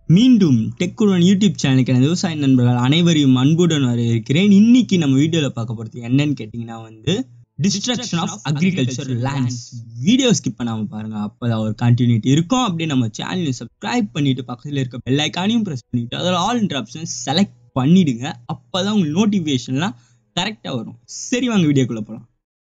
மீண்டும் டெக்குடன் யூடியூப் சேனலுக்கு எனது விவசாய நண்பர்கள் அனைவரையும் அன்புடன் வரவேற்கிறேன் இன்னைக்கு நம்ம வீடியோவில் பார்க்க போகிறது என்னன்னு கேட்டிங்கன்னா வந்து destruction of agriculture lands video skip பண்ணாமல் பாருங்க அப்போதான் ஒரு கண்டினியூட்டி இருக்கும் அப்படியே நம்ம சேனலை சப்ஸ்கிரைப் பண்ணிட்டு பக்கத்தில் இருக்க பெல் ஐக்கானையும் ப்ரெஸ் பண்ணிட்டு அதில் ஆல் ஆப்ஷன் செலக்ட் பண்ணிடுங்க அப்போதான் உங்களுக்கு நோட்டிஃபிகேஷன்லாம் கரெக்டாக வரும் சரி வாங்க வீடியோக்குள்ளே போகலாம்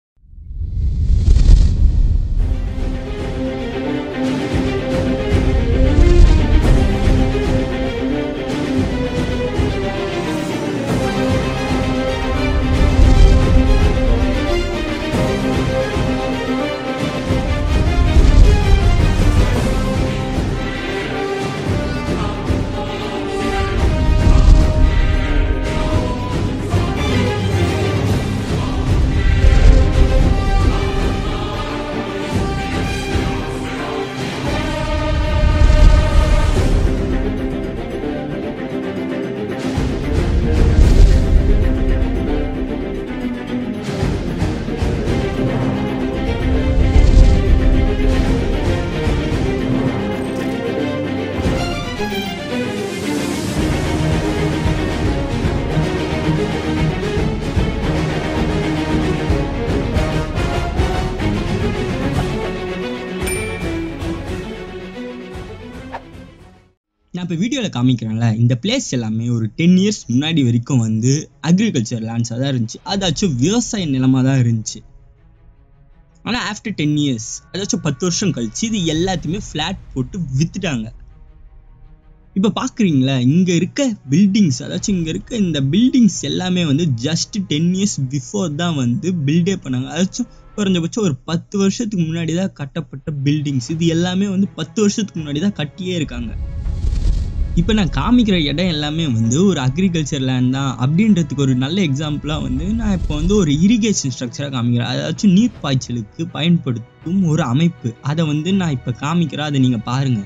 நான் இப்போ வீடியோவில் காமிக்கிறேன்ல இந்த பிளேஸ் எல்லாமே ஒரு டென் இயர்ஸ் முன்னாடி வரைக்கும் வந்து அக்ரிகல்ச்சர் லேண்ட்ஸாக தான் இருந்துச்சு அதாச்சும் விவசாய நிலமாக தான் இருந்துச்சு ஆனால் ஆஃப்டர் டென் இயர்ஸ் அதாச்சும் பத்து வருஷம் கழிச்சு இது எல்லாத்தையுமே ஃப்ளாட் போட்டு வித்துட்டாங்க இப்போ பார்க்குறீங்களா இங்கே இருக்க பில்டிங்ஸ் அதாச்சும் இங்கே இருக்க இந்த பில்டிங்ஸ் எல்லாமே வந்து ஜஸ்ட் டென் இயர்ஸ் பிஃபோர் தான் வந்து பில்டே பண்ணாங்க அதாச்சும் குறைஞ்சபட்சம் ஒரு பத்து வருஷத்துக்கு முன்னாடி தான் கட்டப்பட்ட பில்டிங்ஸ் இது எல்லாமே வந்து பத்து வருஷத்துக்கு முன்னாடி தான் கட்டியே இருக்காங்க இப்போ நான் காமிக்கிற இடம் எல்லாமே வந்து ஒரு அக்ரிகல்ச்சர் லேண்ட் தான் அப்படின்றதுக்கு ஒரு நல்ல எக்ஸாம்பிளாக வந்து நான் இப்போ வந்து ஒரு இரிகேஷன் ஸ்ட்ரக்சராக காமிக்கிறேன் அதாச்சும் நீர் பாய்ச்சலுக்கு பயன்படுத்தும் ஒரு அமைப்பு அதை வந்து நான் இப்போ காமிக்கிறேன் அதை நீங்கள் பாருங்கள்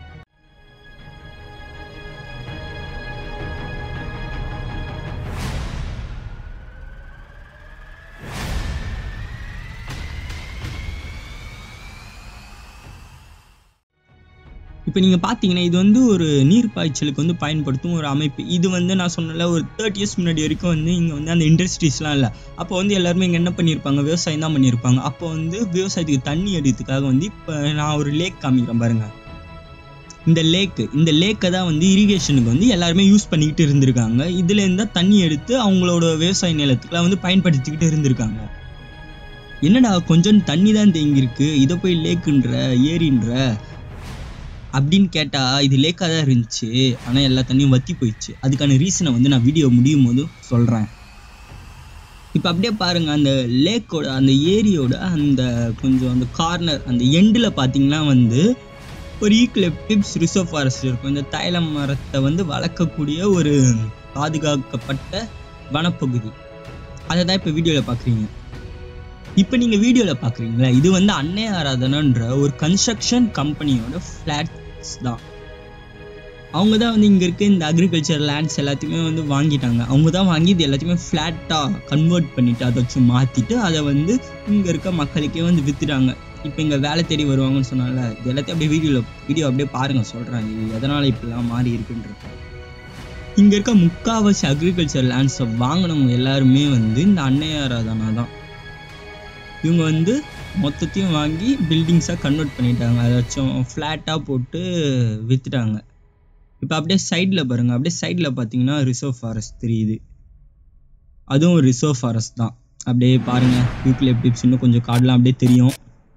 இப்போ நீங்கள் பார்த்தீங்கன்னா இது வந்து ஒரு நீர் பாய்ச்சலுக்கு வந்து பயன்படுத்தும் ஒரு அமைப்பு இது வந்து நான் சொன்னல ஒரு தேர்ட்டி இயர்ஸ் முன்னாடி வரைக்கும் வந்து இங்கே வந்து அந்த இண்டஸ்ட்ரீஸ்லாம் இல்லை அப்போ வந்து எல்லாருமே இங்கே என்ன பண்ணியிருப்பாங்க விவசாயம் தான் பண்ணியிருப்பாங்க அப்போ வந்து விவசாயத்துக்கு தண்ணி எடுத்துக்காக வந்து இப்போ நான் ஒரு லேக் காமிக்கிறேன் பாருங்க இந்த லேக்கு இந்த லேக்கை தான் வந்து இரிகேஷனுக்கு வந்து எல்லாருமே யூஸ் பண்ணிக்கிட்டு இருந்திருக்காங்க இதுலேருந்து தான் தண்ணி எடுத்து அவங்களோட விவசாய நிலத்துக்குலாம் வந்து பயன்படுத்திக்கிட்டு இருந்திருக்காங்க என்னடா கொஞ்சம் தண்ணி தான் தேங்கியிருக்கு இதை போய் லேக்குன்ற ஏரின்ற அப்படின்னு கேட்டால் இது லேக்காக தான் இருந்துச்சு ஆனால் எல்லா தண்ணியும் வத்தி போயிடுச்சு அதுக்கான ரீசனை வந்து நான் வீடியோ முடியும் போது சொல்கிறேன் இப்போ அப்படியே பாருங்கள் அந்த லேக்கோட அந்த ஏரியோட அந்த கொஞ்சம் அந்த கார்னர் அந்த எண்டில் பார்த்தீங்கன்னா வந்து ஒரு ஈக்லெப்டிப்ஸ் ரிசர்வ் ஃபாரஸ்ட் இருக்கும் இந்த தைல மரத்தை வந்து வளர்க்கக்கூடிய ஒரு பாதுகாக்கப்பட்ட வனப்பகுதி அதை தான் இப்போ வீடியோவில் பார்க்குறீங்க இப்போ நீங்கள் வீடியோவில் பார்க்குறீங்களா இது வந்து அன்னை ஆராதனன்ற ஒரு கன்ஸ்ட்ரக்ஷன் கம்பெனியோட ஃப்ளாட்ஸ் தான் அவங்க தான் வந்து இங்கே இருக்க இந்த அக்ரிகல்ச்சர் லேண்ட்ஸ் எல்லாத்தையுமே வந்து வாங்கிட்டாங்க அவங்க தான் வாங்கி இது எல்லாத்தையுமே ஃப்ளாட்டாக கன்வெர்ட் பண்ணிவிட்டு அதை வச்சு மாற்றிட்டு அதை வந்து இங்கே இருக்க மக்களுக்கே வந்து விற்றுட்டாங்க இப்போ இங்கே வேலை தேடி வருவாங்கன்னு சொன்னால இது எல்லாத்தையும் அப்படியே வீடியோவில் வீடியோ அப்படியே பாருங்கள் சொல்கிறேன் இது எதனால் இப்படிலாம் மாறி இருக்குன்றது இங்கே இருக்க முக்காவாசி அக்ரிகல்ச்சர் லேண்ட்ஸை வாங்கினவங்க எல்லாருமே வந்து இந்த அன்னை ஆராதனா தான் இவங்க வந்து மொத்தத்தையும் வாங்கி பில்டிங்ஸாக கன்வெர்ட் பண்ணிட்டாங்க அதாச்சும் ஃப்ளாட்டாக போட்டு விற்றுட்டாங்க இப்போ அப்படியே சைடில் பாருங்கள் அப்படியே சைடில் பார்த்தீங்கன்னா ரிசர்வ் ஃபாரஸ்ட் தெரியுது அதுவும் ஒரு ரிசர்வ் ஃபாரஸ்ட் தான் அப்படியே பாருங்கள் யூக்லிப்டிப்ஸ் இன்னும் கொஞ்சம் காடெலாம் அப்படியே தெரியும்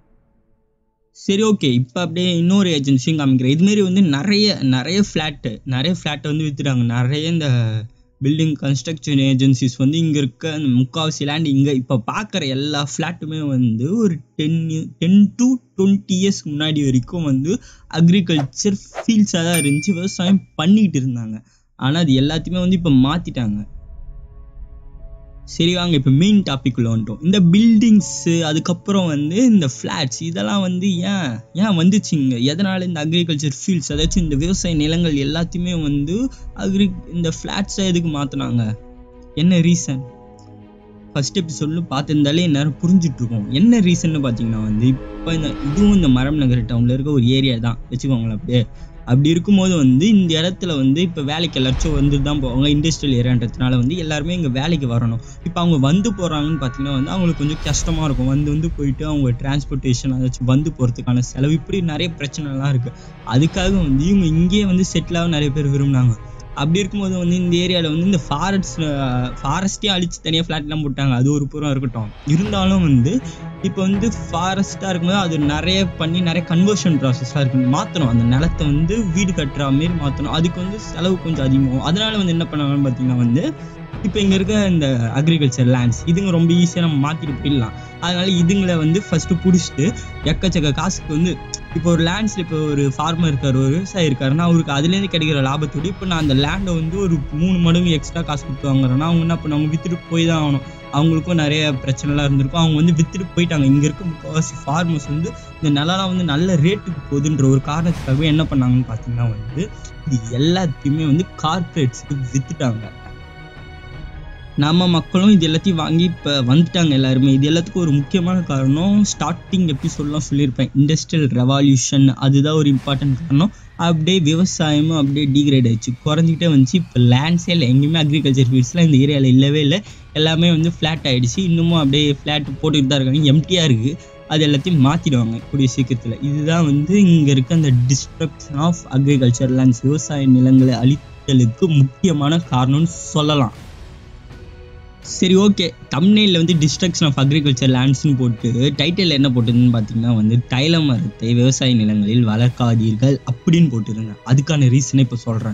சரி ஓகே இப்போ அப்படியே இன்னொரு ஏஜென்சியும் காமிக்கிறேன் இதுமாரி வந்து நிறைய நிறைய ஃப்ளாட்டு நிறைய ஃப்ளாட்டை வந்து விற்றுட்டாங்க நிறைய இந்த பில்டிங் கன்ஸ்ட்ரக்ஷன் ஏஜென்சிஸ் வந்து இங்கே இருக்க அந்த முக்கால்வாசி லேண்ட் இங்கே இப்போ பார்க்குற எல்லா ஃப்ளாட்டுமே வந்து ஒரு ten ten to twenty years முன்னாடி வரைக்கும் வந்து அக்ரிகல்ச்சர் ஃபீல்ட்ஸாக தான் இருந்துச்சு விவசாயம் பண்ணிக்கிட்டு இருந்தாங்க ஆனால் அது எல்லாத்தையுமே வந்து இப்போ மாற்றிட்டாங்க சரி வாங்க இப்போ மெயின் டாபிக் உள்ள வந்துட்டோம் இந்த பில்டிங்ஸு அதுக்கப்புறம் வந்து இந்த ஃப்ளாட்ஸ் இதெல்லாம் வந்து ஏன் ஏன் வந்துச்சுங்க எதனால் இந்த அக்ரிகல்ச்சர் ஃபீல்ட்ஸ் அதாச்சும் இந்த விவசாய நிலங்கள் எல்லாத்தையுமே வந்து அக்ரி இந்த ஃப்ளாட்ஸை எதுக்கு மாற்றினாங்க என்ன ரீசன் ஃபர்ஸ்ட் எபிசோட்ல பார்த்துருந்தாலே எல்லாரும் புரிஞ்சுட்டு இருக்கோம் என்ன ரீசன்னு பார்த்தீங்கன்னா வந்து இப்போ இந்த இதுவும் இந்த மரம் நகர் டவுனில் இருக்க ஒரு ஏரியா தான் வச்சுக்கோங்களேன் அப்படியே அப்படி இருக்கும்போது வந்து இந்த இடத்துல வந்து இப்போ வேலைக்கு எல்லாச்சும் வந்துட்டு தான் போவாங்க இண்டஸ்ட்ரியல் ஏரியான்றதுனால வந்து எல்லாருமே இங்கே வேலைக்கு வரணும் இப்போ அவங்க வந்து போகிறாங்கன்னு பார்த்தீங்கன்னா வந்து அவங்களுக்கு கொஞ்சம் கஷ்டமாக இருக்கும் வந்து வந்து போயிட்டு அவங்க டிரான்ஸ்போர்ட்டேஷன் அதாச்சும் வந்து போகிறதுக்கான செலவு இப்படி நிறைய பிரச்சனைலாம் இருக்குது அதுக்காக வந்து இவங்க இங்கேயே வந்து செட்டில் ஆக நிறைய பேர் விரும்பினாங்க அப்படி இருக்கும்போது வந்து இந்த ஏரியாவில் வந்து இந்த ஃபாரஸ்ட் ஃபாரஸ்ட்டே அழிச்சு தனியாக ஃப்ளாட்லாம் போட்டாங்க அது ஒரு புறம் இருக்கட்டும் இருந்தாலும் வந்து இப்போ வந்து ஃபாரஸ்ட்டாக இருக்கும்போது அது நிறைய பண்ணி நிறைய கன்வர்ஷன் ப்ராசஸ்லாம் இருக்கு மாற்றணும் அந்த நிலத்தை வந்து வீடு கட்டுற மாரி மாற்றணும் அதுக்கு வந்து செலவு கொஞ்சம் அதிகமாகும் அதனால வந்து என்ன பண்ணாங்கன்னு பார்த்தீங்கன்னா வந்து இப்போ இங்கே இருக்க இந்த அக்ரிகல்ச்சர் லேண்ட்ஸ் இதுங்க ரொம்ப ஈஸியாக நம்ம மாற்றிட்டு போயிடலாம் அதனால இதுங்களை வந்து ஃபஸ்ட்டு பிடிச்சிட்டு எக்கச்சக்க காசுக்கு வந்து இப்போ ஒரு லேண்ட்ஸில் இப்போ ஒரு ஃபார்மர் இருக்கார் ஒரு விவசாயி இருக்காருன்னா அவருக்கு அதுலேருந்து கிடைக்கிற லாபத்தோடு இப்போ நான் அந்த லேண்டை வந்து ஒரு மூணு மடங்கு எக்ஸ்ட்ரா காசு கொடுத்து வாங்குறேன்னா அவங்க என்ன பண்ணுவாங்க வித்துட்டு போய் தான் ஆகணும் அவங்களுக்கும் நிறைய பிரச்சனைலாம் இருந்திருக்கும் அவங்க வந்து வித்துட்டு போயிட்டாங்க இங்கே இருக்க முக்கால்வாசி ஃபார்மர்ஸ் வந்து இந்த நிலம்லாம் வந்து நல்ல ரேட்டுக்கு போகுதுன்ற ஒரு காரணத்துக்காகவே என்ன பண்ணாங்கன்னு பார்த்தீங்கன்னா வந்து இது எல்லாத்தையுமே வந்து கார்பரேட்ஸுக்கு வித்துட்டாங்க நம்ம மக்களும் இது எல்லாத்தையும் வாங்கி இப்போ வந்துட்டாங்க எல்லாருமே இது எல்லாத்துக்கும் ஒரு முக்கியமான காரணம் ஸ்டார்டிங் எபிசோட்லாம் சொல்லியிருப்பேன் இண்டஸ்ட்ரியல் ரெவால்யூஷன் அதுதான் ஒரு இம்பார்ட்டன்ட் காரணம் அப்படியே விவசாயமும் அப்படியே டிகிரேட் ஆயிடுச்சு குறைஞ்சிக்கிட்டே வந்துச்சு இப்போ லேண்ட்ஸே இல்லை எங்கேயுமே அக்ரிகல்ச்சர் ஃபீல்ட்ஸ்லாம் இந்த ஏரியாவில் இல்லவே இல்லை எல்லாமே வந்து ஃப்ளாட் ஆகிடுச்சு இன்னமும் அப்படியே ஃப்ளாட் போட்டுக்கிட்டு தான் இருக்காங்க எம்டியாக இருக்குது அது எல்லாத்தையும் மாற்றிடுவாங்க கூடிய சீக்கிரத்தில் இதுதான் வந்து இங்கே இருக்க அந்த டிஸ்ட்ரக்ஷன் ஆஃப் அக்ரிகல்ச்சர் லேண்ட்ஸ் விவசாய நிலங்களை அழித்தலுக்கு முக்கியமான காரணம்னு சொல்லலாம் சரி ஓகே தமிழ்நெல்ல வந்து டிஸ்ட்ரக்ஷன் ஆஃப் அக்ரிகல்ச்சர் லேண்ட்ஸ்னு போட்டு டைட்டில் என்ன போட்டுருதுன்னு பார்த்தீங்கன்னா வந்து தைல மரத்தை விவசாய நிலங்களில் வளர்க்காதீர்கள் அப்படின்னு போட்டுருந்தேன் அதுக்கான ரீசனை இப்போ சொல்கிறேன்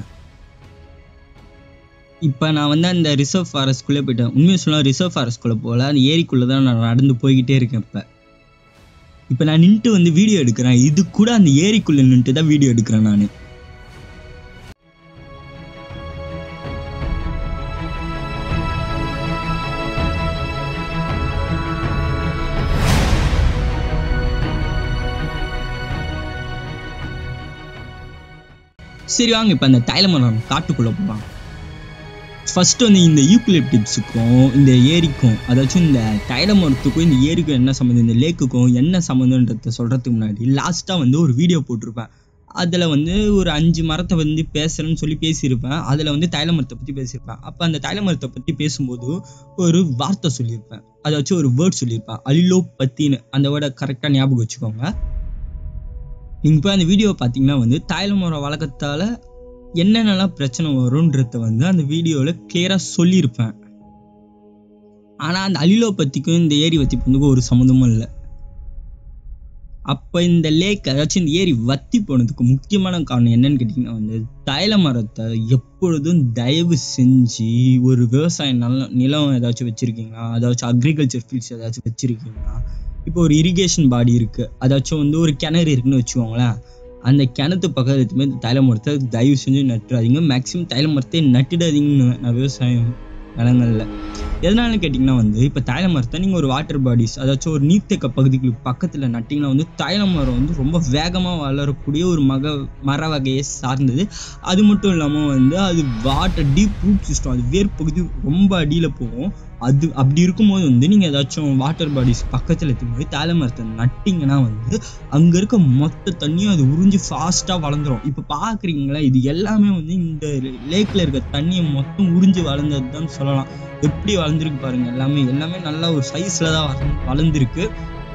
இப்போ நான் வந்து அந்த ரிசர்வ் ஃபாரஸ்ட்குள்ளே போயிட்டேன் உண்மையை சொல்லலாம் ரிசர்வ் ஃபாரஸ்ட்குள்ளே போகல அந்த ஏரிக்குள்ளே தான் நான் நடந்து போய்கிட்டே இருக்கேன் இப்போ இப்போ நான் நின்றுட்டு வந்து வீடியோ எடுக்கிறேன் இது கூட அந்த ஏரிக்குள்ளே நின்றுட்டு தான் வீடியோ எடுக்கிறேன் நான் சரி வாங்க இப்போ அந்த தைலமரம் காட்டுக்குள்ளே போகலாம் ஃபர்ஸ்ட் வந்து இந்த யூக்லிப்டிப்ஸுக்கும் இந்த ஏரிக்கும் அதாச்சும் இந்த தைலமரத்துக்கும் இந்த ஏரிக்கும் என்ன சம்மந்தம் இந்த லேக்குக்கும் என்ன சம்மந்தன்றத சொல்கிறதுக்கு முன்னாடி லாஸ்ட்டாக வந்து ஒரு வீடியோ போட்டிருப்பேன் அதில் வந்து ஒரு அஞ்சு மரத்தை வந்து பேசுகிறேன்னு சொல்லி பேசியிருப்பேன் அதில் வந்து தைலமரத்தை பற்றி பேசியிருப்பேன் அப்போ அந்த தைலமரத்தை பற்றி பேசும்போது ஒரு வார்த்தை சொல்லியிருப்பேன் அதாச்சும் ஒரு வேர்ட் சொல்லியிருப்பேன் அலிலோ பத்தின்னு அந்த வேர்டை கரெக்டாக ஞாபகம் வச்சுக்கோங்க நீங்கள் போய் அந்த வீடியோவை பார்த்தீங்கன்னா வந்து தைலமரம் வழக்கத்தால் என்னென்னலாம் பிரச்சனை வரும்ன்றத வந்து அந்த வீடியோவில் கிளியராக சொல்லியிருப்பேன் ஆனால் அந்த அலிலோபத்திக்கும் இந்த ஏரி வத்திப்புக்கும் ஒரு சம்மந்தமும் இல்லை அப்போ இந்த லேக் அதாச்சும் இந்த ஏரி வத்தி போனதுக்கு முக்கியமான காரணம் என்னன்னு கேட்டிங்கன்னா வந்து தைல மரத்தை எப்பொழுதும் தயவு செஞ்சு ஒரு விவசாய நல்ல நிலம் ஏதாச்சும் வச்சுருக்கீங்களா அதாச்சும் அக்ரிகல்ச்சர் ஃபீல்ட்ஸ் ஏதாச்சும் வச்சுருக்கீங்களா இப்போ ஒரு இரிகேஷன் பாடி இருக்குது அதாச்சும் வந்து ஒரு கிணறு இருக்குன்னு வச்சுக்கோங்களேன் அந்த கிணத்து பக்கத்துமே தைல மரத்தை தயவு செஞ்சு நட்டுறாதீங்க மேக்ஸிமம் தைல மரத்தை நட்டுடாதீங்கன்னு நான் விவசாயம் நிலங்களில் எதனால கேட்டிங்கன்னா வந்து இப்போ தைல மரத்தை நீங்கள் ஒரு வாட்டர் பாடிஸ் அதாச்சும் ஒரு நீர்த்தேக்க பகுதிகளுக்கு பக்கத்தில் நட்டிங்கன்னா வந்து தைல மரம் வந்து ரொம்ப வேகமாக வளரக்கூடிய ஒரு மக மர வகையை சார்ந்தது அது மட்டும் இல்லாமல் வந்து அது வாட்டர் டீப் ரூட் சிஸ்டம் அது வேர் பகுதி ரொம்ப அடியில் போகும் அது அப்படி இருக்கும்போது வந்து நீங்கள் ஏதாச்சும் வாட்டர் பாடிஸ் பக்கத்தில் எடுத்தும்போது தைல மரத்தை நட்டிங்கன்னா வந்து அங்கே இருக்க மொத்த தண்ணியும் அது உறிஞ்சி ஃபாஸ்ட்டாக வளர்ந்துரும் இப்போ பார்க்குறீங்களா இது எல்லாமே வந்து இந்த லேக்கில் இருக்க தண்ணியை மொத்தம் உறிஞ்சி வளர்ந்தது தான் சொல்லலாம் எப்படி வளர்ந்துருக்கு பாருங்க எல்லாமே எல்லாமே நல்ல ஒரு சைஸில் தான் வளர்ந்து வளர்ந்துருக்கு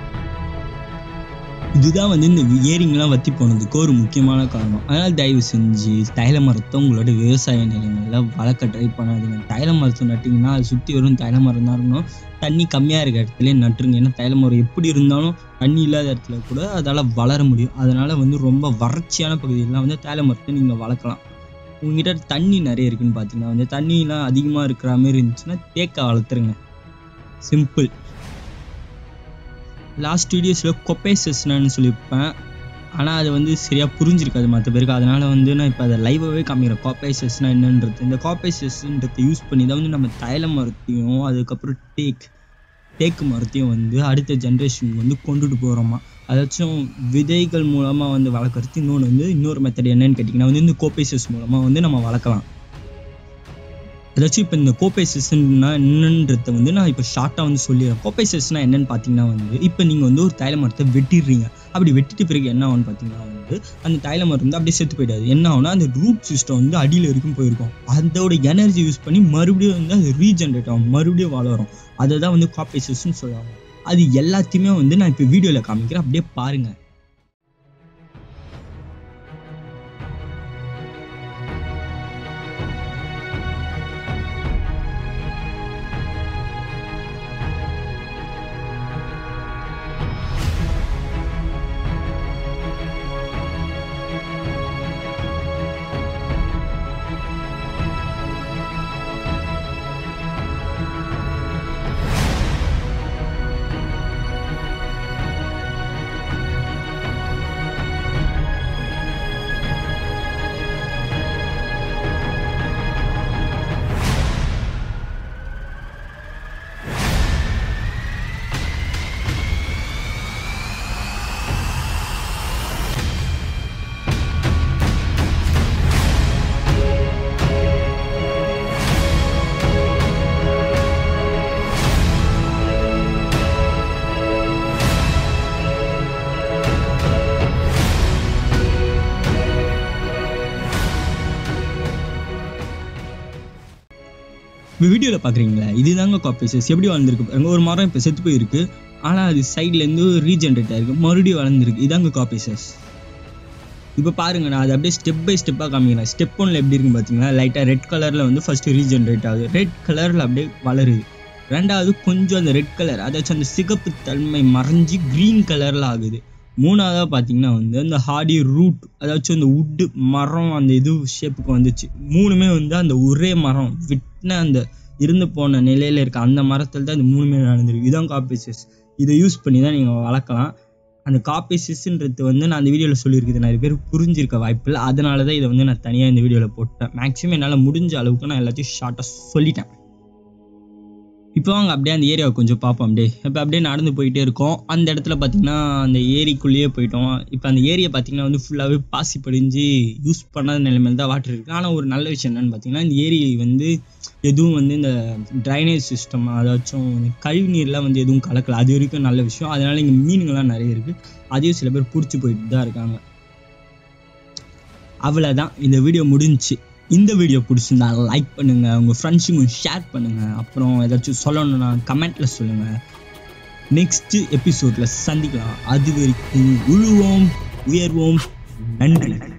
இதுதான் வந்து இந்த ஏரிங்கெல்லாம் வத்தி போனதுக்கு ஒரு முக்கியமான காரணம் அதனால் தயவு செஞ்சு தைல மரத்தை உங்களோட விவசாய நிலங்களில் வளர்க்க ட்ரை பண்ணாதீங்க தைல மரத்தை நட்டிங்கன்னா அது சுற்றி வரும் தைல மரம் தான் இருக்கணும் தண்ணி கம்மியாக இருக்க இடத்துல நட்டுருங்க ஏன்னா தைல மரம் எப்படி இருந்தாலும் தண்ணி இல்லாத இடத்துல கூட அதால் வளர முடியும் அதனால் வந்து ரொம்ப வறட்சியான பகுதியெல்லாம் வந்து தைல மரத்தை நீங்கள் வளர்க்கலாம் உங்ககிட்ட தண்ணி நிறைய இருக்குன்னு பார்த்தீங்கன்னா வந்து தண்ணிலாம் அதிகமாக இருக்கிற மாதிரி இருந்துச்சுன்னா தேக்க வளர்த்துருங்க சிம்பிள் லாஸ்ட் வீடியோஸில் கொப்பேசஸ்னு சொல்லியிருப்பேன் ஆனால் அது வந்து சரியாக புரிஞ்சிருக்காது மற்ற பேருக்கு அதனால் வந்து நான் இப்போ அதை லைவாகவே காமிக்கிறேன் காப்பைசஸ்னால் என்னன்றது இந்த காப்பைசஸ்ன்றதை யூஸ் பண்ணி தான் வந்து நம்ம தைல மரத்தையும் அதுக்கப்புறம் டேக் தேக்கு மரத்தையும் வந்து அடுத்த ஜென்ரேஷனுக்கு வந்து கொண்டுட்டு போகிறோமா அதாச்சும் விதைகள் மூலமாக வந்து வளர்க்குறது இன்னொன்று வந்து இன்னொரு மெத்தட் என்னன்னு கேட்டிங்கன்னா வந்து இந்த கோப்பைசஸ் மூலமாக வந்து நம்ம வளர்க்கலாம் ஏதாச்சும் இப்போ இந்த கோபைசஸ்ன்னா என்னன்றத வந்து நான் இப்போ ஷார்ட்டாக வந்து சொல்லிடுறேன் கோபைசஸ்னா என்னன்னு பார்த்தீங்கன்னா வந்து இப்போ நீங்கள் வந்து ஒரு தைல மரத்தை வெட்டிடுறீங்க அப்படி வெட்டிட்டு பிறகு என்ன ஆகும்னு பார்த்தீங்கன்னா வந்து அந்த தைல மரம் வந்து அப்படியே செத்து போயிடாது என்ன ஆகும்னா அந்த ரூட் சிஸ்டம் வந்து அடியில் வரைக்கும் போயிருக்கும் அதோட எனர்ஜி யூஸ் பண்ணி மறுபடியும் வந்து அது ரீஜென்ரேட் ஆகும் மறுபடியும் வளரும் அதை தான் வந்து காப்பைசஸ்ன்னு சொல்லுவாங்க அது எல்லாத்தையுமே வந்து நான் இப்போ வீடியோவில் காமிக்கிறேன் அப்படியே பாருங்கள் இப்போ வீடியோவில் பார்க்குறீங்களா இதுதாங்க காப்பீசஸ் எப்படி வளர்ந்துருக்கு பாருங்க ஒரு மரம் இப்போ செத்து போயிருக்கு ஆனால் அது சைட்லேருந்து ரீஜென்ரேட் ஆயிருக்கு மறுபடியும் வளர்ந்துருக்கு இதாங்க காப்பீசஸ் இப்போ பாருங்க நான் அது அப்படியே ஸ்டெப் பை ஸ்டெப்பாக காமிக்கிறேன் ஸ்டெப் ஒன்ல எப்படி இருக்குன்னு பார்த்தீங்கன்னா லைட்டாக ரெட் கலரில் வந்து ஃபர்ஸ்ட் ரீஜென்ரேட் ஆகுது ரெட் கலரில் அப்படியே வளருது ரெண்டாவது கொஞ்சம் அந்த ரெட் கலர் அதாச்சும் அந்த சிகப்பு தன்மை மறைஞ்சி க்ரீன் கலரில் ஆகுது மூணாவதாக பார்த்தீங்கன்னா வந்து அந்த ஹார்டி ரூட் அதாச்சும் அந்த உட்டு மரம் அந்த இது ஷேப்புக்கு வந்துச்சு மூணுமே வந்து அந்த ஒரே மரம் விட்ன அந்த இருந்து போன நிலையில இருக்க அந்த மரத்தில் தான் இந்த மூணுமே நடந்திருக்கு இதுதான் காப்பீசஸ் இதை யூஸ் பண்ணி தான் நீங்கள் வளர்க்கலாம் அந்த காப்பீசஸ்ன்றது வந்து நான் அந்த வீடியோவில் சொல்லியிருக்குது நிறைய பேர் புரிஞ்சிருக்க வாய்ப்பு இல்லை அதனால தான் இதை வந்து நான் தனியாக இந்த வீடியோவில் போட்டேன் மேக்ஸிமம் என்னால் முடிஞ்ச அளவுக்கு நான் எல்லாத்தையும் ஷார்ட்டாக சொல்லிட்டேன் இப்போ வாங்க அப்படியே அந்த ஏரியாவை கொஞ்சம் பார்ப்போம் அப்படியே இப்போ அப்படியே நடந்து போயிட்டே இருக்கோம் அந்த இடத்துல பார்த்தீங்கன்னா அந்த ஏரிக்குள்ளேயே போயிட்டோம் இப்போ அந்த ஏரியை பார்த்தீங்கன்னா வந்து ஃபுல்லாகவே பாசி படிஞ்சு யூஸ் பண்ணாத நிலைமையில் தான் வாட்டர் இருக்குது ஆனால் ஒரு நல்ல விஷயம் என்னன்னு பார்த்தீங்கன்னா இந்த ஏரி வந்து எதுவும் வந்து இந்த ட்ரைனேஜ் சிஸ்டம் அதாச்சும் கழிவு நீர்லாம் வந்து எதுவும் கலக்கல அது வரைக்கும் நல்ல விஷயம் அதனால இங்கே மீனுங்கள்லாம் நிறைய இருக்குது அதையும் சில பேர் பிடிச்சி போயிட்டு தான் இருக்காங்க அவ்வளோதான் இந்த வீடியோ முடிஞ்சுச்சு இந்த வீடியோ பிடிச்சிருந்தா லைக் பண்ணுங்க உங்க ஃப்ரெண்ட்ஸுக்கும் ஷேர் பண்ணுங்க அப்புறம் ஏதாச்சும் சொல்லணும்னா கமெண்ட்ல சொல்லுங்க நெக்ஸ்ட் எபிசோட்ல சந்திக்கலாம் அது வரைக்கும் உழுவோம் உயர்வோம் நன்றி